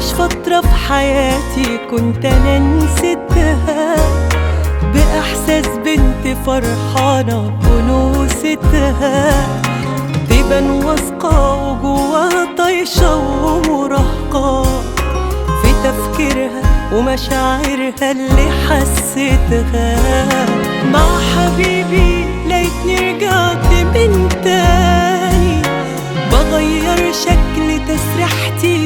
عايش فترة في حياتي كنت أنا نسيتها بإحساس بنت فرحانة بأنوثتها تبان واثقة وجواها طايشة ومراهقة في تفكيرها ومشاعرها اللي حسيتها مع حبيبي لقيتني رجعت من تاني بغير شكل تسريحتي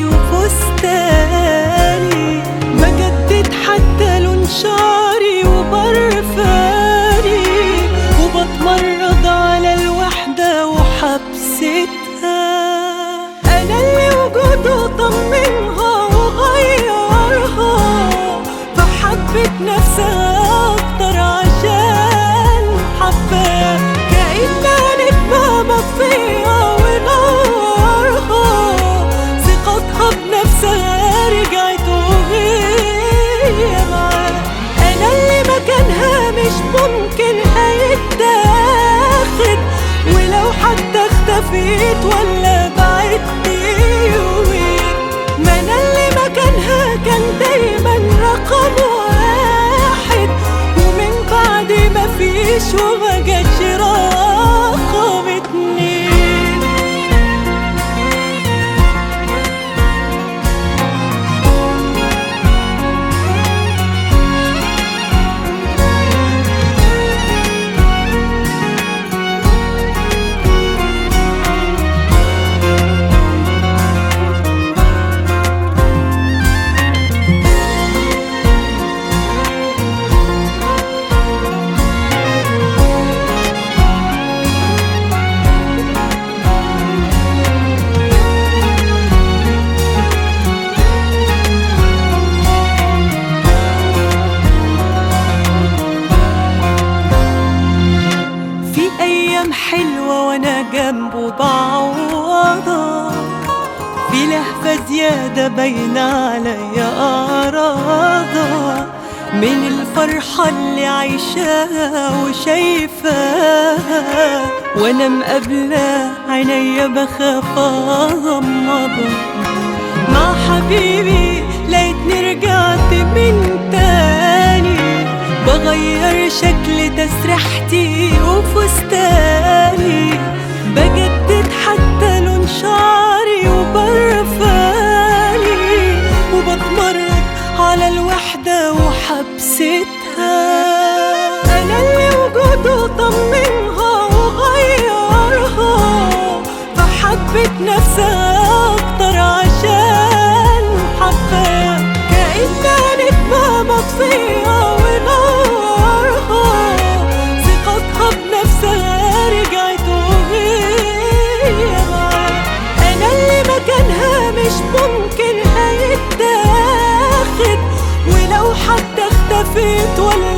وفستاني بجدد حتى لون شعري وبرفاني وبتمرد على الوحدة وحبستها أنا اللي وجوده طمنها وغيرها فحبت نفسها أكتر عشان حباه كأنها نجمة مطفية ونارها ثقتها بنفسها رجعت وهي معاه أنا اللي مكانها مش ممكن هيتاخد ولو حتى اختفيت ولا بعدت يومين ما أنا اللي مكانها كان دايما رقم واحد ومن بعد ما فيش وما جاتش رقم اتنين في ايام حلوه وانا جنبه بعوضها في لهفه زياده باينه عليا اعراضها من الفرحه اللي عايشاها وشايفاها وانا مقابله عينيا بخاف اغمضها مع حبيبي لقيتني رجعت من تاني بغير شكل تسريحتي وفستاني بجدد حتى لون شعري وبرفاني وبتمرد على الوحدة وحبستها أنا اللي وجوده طمنها وغيرها فحبت نفسها أكتر عشان حباه كأنها نجمة مطفية ونارها ثقتها بنفسها رجعت وهي معاه أنا اللي مكانها مش ممكن هيتاخد ولو حتى اختفيت ولا